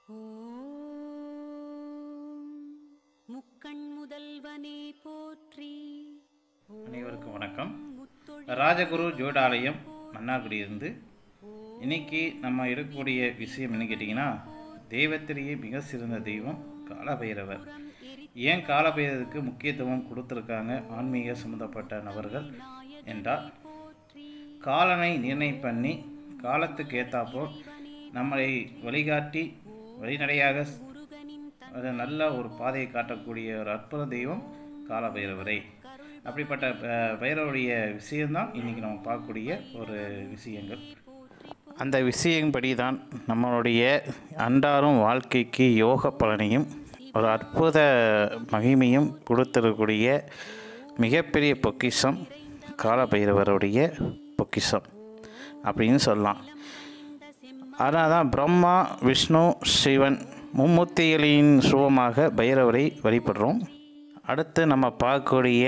ஓம் முக்கண் முதல்வனே போற்றி அனைவருக்கும் வணக்கம் முத்தொழி ராஜகுரு ஜோடாலயம் மன்னார்குடியிலிருந்து இன்னைக்கு நம்ம எடுக்கக்கூடிய விஷயம் என்ன கேட்டிங்கன்னா தெய்வத்திலேயே மிக சிறந்த தெய்வம் காலபைரவர் ஏன் காலபைரவருக்கு முக்கியத்துவம் கொடுத்துருக்காங்க ஆன்மீக சம்மந்தப்பட்ட நபர்கள் என்றால் காலனை நிர்ணயம் பண்ணி காலத்துக்கு ஏற்றாப்போல் நம்மளை வழிகாட்டி வழிநடையாக அது நல்ல ஒரு பாதையை காட்டக்கூடிய ஒரு அற்புத தெய்வம் காலபைரவரை அப்படிப்பட்ட அஹ், பைரவருடைய விஷயம்தான் இன்றைக்கி நம்ம பார்க்கக்கூடிய ஒரு விஷயங்கள் அந்த விஷயம்படி தான் நம்மளுடைய அன்றாடும் வாழ்க்கைக்கு யோக பலனையும் ஒரு அற்புத மகிமையும் கொடுத்திருக்கக்கூடிய மிகப்பெரிய பொக்கிஷம் காலபைரவருடைய பொக்கிஷம் அப்படின்னு சொல்லலாம் அதனால் தான் பிரம்மா விஷ்ணு சிவன் மும்மூர்த்திகளின் சுவமாக பைரவரை வழிபடுறோம் அடுத்து நம்ம பார்க்கக்கூடிய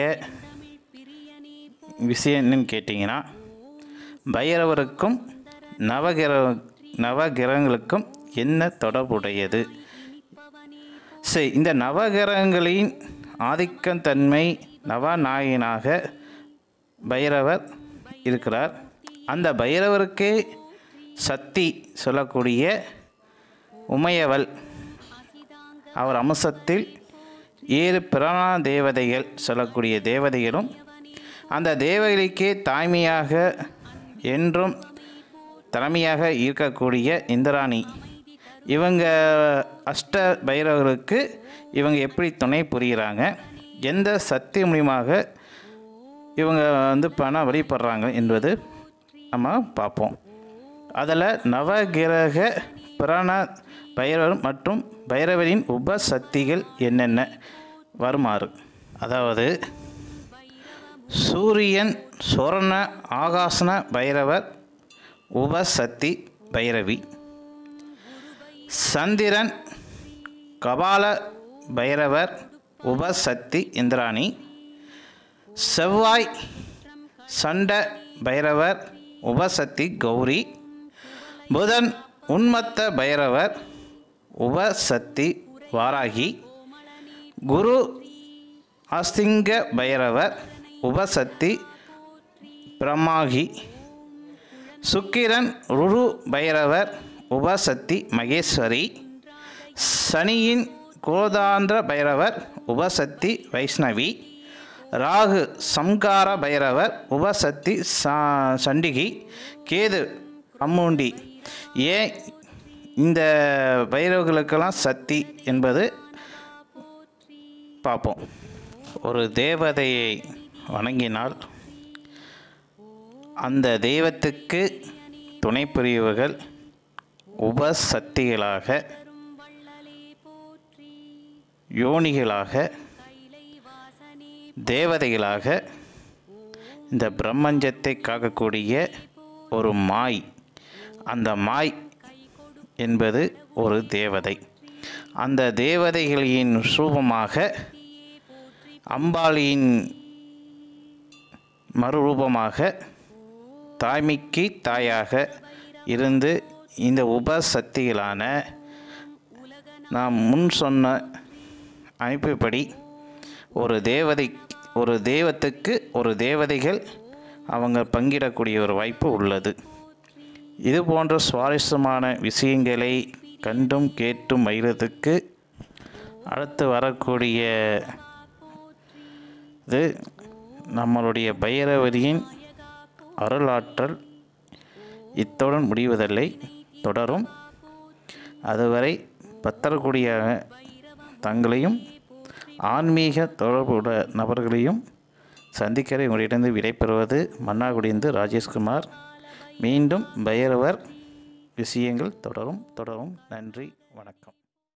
விஷயம் என்னன்னு கேட்டிங்கன்னா பைரவருக்கும் நவகிர நவகிரகங்களுக்கும் என்ன தொடர்புடையது சரி இந்த நவகிரகங்களின் ஆதிக்கத்தன்மை நவநாயகனாக பைரவர் இருக்கிறார் அந்த பைரவருக்கே சக்தி சொல்லக்கூடிய உமையவள் அவர் அம்சத்தில் ஏழு பிராண தேவதைகள் சொல்லக்கூடிய தேவதைகளும் அந்த தேவதைக்கே தாய்மையாக என்றும் தலைமையாக இருக்கக்கூடிய இந்திராணி இவங்க அஷ்ட பைரவர்களுக்கு இவங்க எப்படி துணை புரிகிறாங்க எந்த சக்தி மூலியமாக இவங்க வந்து பண வழிபடுறாங்க என்பது நம்ம பார்ப்போம் அதில் நவகிரக பிராண பைரவர் மற்றும் பைரவரின் உப சக்திகள் என்னென்ன வருமாறு அதாவது சூரியன் சொர்ண ஆகாசன பைரவர் உபசக்தி பைரவி சந்திரன் கபால பைரவர் உபசக்தி இந்திராணி செவ்வாய் சண்ட பைரவர் உபசக்தி கௌரி புதன் உன்மத்த பைரவர் உபசக்தி வாராகி குரு அஸ்திங்க பைரவர் உபசக்தி பிரம்மாகி சுக்கிரன் ருரு பைரவர் உபசக்தி மகேஸ்வரி சனியின் கோதாந்திர பைரவர் உபசக்தி வைஷ்ணவி ராகு சம்கார பைரவர் உபசக்தி சா- சண்டிகி கேது அம்முண்டி ஏன் இந்த பைரவர்களுக்கெல்லாம் சக்தி என்பது பார்ப்போம் ஒரு தேவதையை வணங்கினால் அந்த தெய்வத்துக்கு துணை புரியவர்கள் உபசக்திகளாக யோனிகளாக தேவதைகளாக இந்த பிரம்மஞ்சத்தை காக்கக்கூடிய ஒரு மாய் அந்த மாய் என்பது ஒரு தேவதை அந்த தேவதைகளின் ரூபமாக அம்பாளியின் மறுரூபமாக தாய்மைக்கு தாயாக இருந்து இந்த உபசக்திகளான நாம் முன் சொன்ன அமைப்புப்படி ஒரு தேவதை ஒரு தெய்வத்துக்கு ஒரு தேவதைகள் அவங்க பங்கிடக்கூடிய ஒரு வாய்ப்பு உள்ளது இது போன்ற சுவாரஸ்யமான விஷயங்களை கண்டும் கேட்டும் மகிழத்துக்கு அடுத்து வரக்கூடிய இது நம்மளுடைய பைரவரியின் அருளாற்றல் இத்துடன் முடிவதில்லை தொடரும் அதுவரை பத்தரக்கூடிய தங்களையும் ஆன்மீக தொடர்புடைய நபர்களையும் சந்திக்கிற உங்களிடந்து விடைபெறுவது மன்னார்குடியிருந்து ராஜேஷ்குமார் மீண்டும் பைரவர் விஷயங்கள் தொடரும் தொடரும் நன்றி வணக்கம்